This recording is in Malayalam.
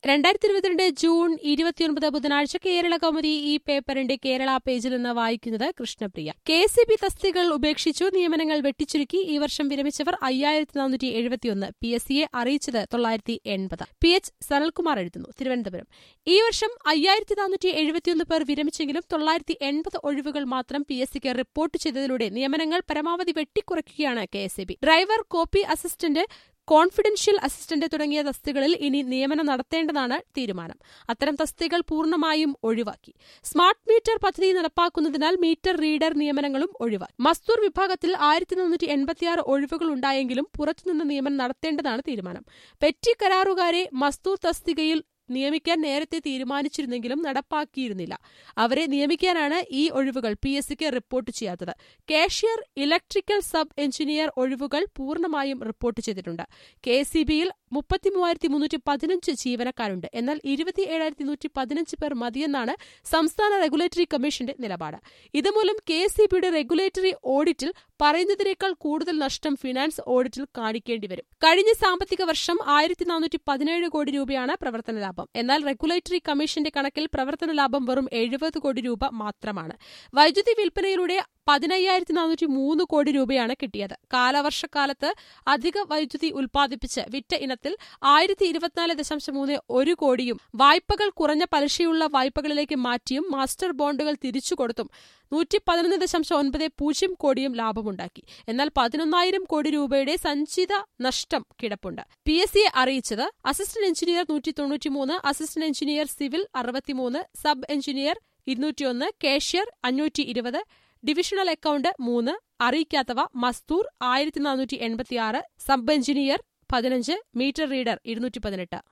രണ്ടായിരത്തി ഇരുപത്തിരണ്ട് ജൂൺ ഇരുപത്തിയൊൻപത് ബുധനാഴ്ച കേരള കൗമുദി ഈ പേപ്പറിന്റെ കേരള പേജിൽ നിന്ന് വായിക്കുന്നത് കൃഷ്ണപ്രിയ കെ സി ബി തസ്തികൾ ഉപേക്ഷിച്ചു നിയമനങ്ങൾ വെട്ടിച്ചുരുക്കി ഈ വർഷം വിരമിച്ചവർ അയ്യായിരത്തി നാനൂറ്റി എഴുപത്തിയൊന്ന് പി എസ് സിയെ അറിയിച്ചത് തൊള്ളായിരത്തി എൺപത് പി എച്ച് സനൽകുമാർ എഴുതുന്നു തിരുവനന്തപുരം ഈ വർഷം അയ്യായിരത്തി നാനൂറ്റി എഴുപത്തിയൊന്ന് പേർ വിരമിച്ചെങ്കിലും തൊള്ളായിരത്തി എൺപത് ഒഴിവുകൾ മാത്രം പി എസ് സിക്ക് റിപ്പോർട്ട് ചെയ്തതിലൂടെ നിയമനങ്ങൾ പരമാവധി വെട്ടിക്കുറയ്ക്കുകയാണ് K S B driver copy assistant confidential assistant തുടങ്ങിയ തസ്തികളിൽ ഇനി നിയമനം നടത്തേണ്ടതാണ് തീരുമാനം അത്തരം തസ്തികൾ പൂർണ്ണമായും ഒഴിവാക്കി സ്മാർട്ട് മീറ്റർ പദ്ധതി നടപ്പാക്കുന്നതിനാൽ മീറ്റർ റീഡർ നിയമനങ്ങളും ഒഴിവാക്കി മസ്തൂർ വിഭാഗത്തിൽ ആയിരത്തി നാനൂറ്റി എൺപത്തിയാറ് ഒഴിവുകൾ ഉണ്ടായെങ്കിലും പുറത്തുനിന്ന് നിയമനം നടത്തേണ്ടതാണ് തീരുമാനം പെറ്റി കരാറുകാരെ മസ്തൂർ തസ്തികയിൽ നിയമിക്കാൻ നേരത്തെ തീരുമാനിച്ചിരുന്നെങ്കിലും നടപ്പാക്കിയിരുന്നില്ല അവരെ നിയമിക്കാനാണ് ഈ ഒഴിവുകൾ പി എസ് സിക്ക് റിപ്പോർട്ട് ചെയ്യാത്തത് കാഷ്യർ ഇലക്ട്രിക്കൽ സബ് എഞ്ചിനീയർ ഒഴിവുകൾ പൂർണ്ണമായും റിപ്പോർട്ട് ചെയ്തിട്ടുണ്ട് കെ സി ബിയിൽ മുപ്പത്തിമൂവായിരത്തി മുന്നൂറ്റി പതിനഞ്ച് ജീവനക്കാരുണ്ട് എന്നാൽ ഇരുപത്തി ഏഴായിരത്തി നൂറ്റി പതിനഞ്ച് പേർ മതിയെന്നാണ് സംസ്ഥാന റെഗുലേറ്ററി കമ്മീഷന്റെ നിലപാട് ഇതുമൂലം കെ സി ബിയുടെ റെഗുലേറ്ററി ഓഡിറ്റിൽ പറയുന്നതിനേക്കാൾ കൂടുതൽ നഷ്ടം ഫിനാൻസ് ഓഡിറ്റിൽ കാണിക്കേണ്ടി വരും കഴിഞ്ഞ സാമ്പത്തിക വർഷം ആയിരത്തി നാനൂറ്റി പതിനേഴ് കോടി രൂപയാണ് പ്രവർത്തന ലാഭം എന്നാൽ റെഗുലേറ്ററി കമ്മീഷന്റെ കണക്കിൽ പ്രവർത്തന ലാഭം വെറും എഴുപത് കോടി രൂപ മാത്രമാണ് വൈദ്യുതി വിൽപ്പനയിലൂടെ പതിനയ്യായിരത്തി നാനൂറ്റി മൂന്ന് കോടി രൂപയാണ് കിട്ടിയത് കാലവർഷക്കാലത്ത് അധിക വൈദ്യുതി ഉൽപ്പാദിപ്പിച്ച് വിറ്റ ഇനത്തിൽ ആയിരത്തി ഇരുപത്തിനാല് ദശാംശം മൂന്ന് ഒരു കോടിയും വായ്പകൾ കുറഞ്ഞ പലിശയുള്ള വായ്പകളിലേക്ക് മാറ്റിയും മാസ്റ്റർ ബോണ്ടുകൾ തിരിച്ചു കൊടുത്തും നൂറ്റി പതിനൊന്ന് ദശാംശം ഒൻപത് പൂജ്യം കോടിയും ലാഭമുണ്ടാക്കി എന്നാൽ പതിനൊന്നായിരം കോടി രൂപയുടെ സഞ്ചിത നഷ്ടം കിടപ്പുണ്ട് പി എസ് സിയെ അറിയിച്ചത് അസിസ്റ്റന്റ് എഞ്ചിനീയർ നൂറ്റി തൊണ്ണൂറ്റിമൂന്ന് അസിസ്റ്റന്റ് എഞ്ചിനീയർ സിവിൽ അറുപത്തിമൂന്ന് സബ് എഞ്ചിനീയർ ഇരുന്നൂറ്റിയൊന്ന് കേഷ്യർ അഞ്ഞൂറ്റി ഇരുപത് ഡിവിഷണൽ അക്കൌണ്ട് മൂന്ന് അറിയിക്കാത്തവ മസ്തൂർ ആയിരത്തി നാനൂറ്റി എൺപത്തിയാറ് സബ് എഞ്ചിനീയർ പതിനഞ്ച് മീറ്റർ റീഡർ ഇരുന്നൂറ്റി പതിനെട്ട്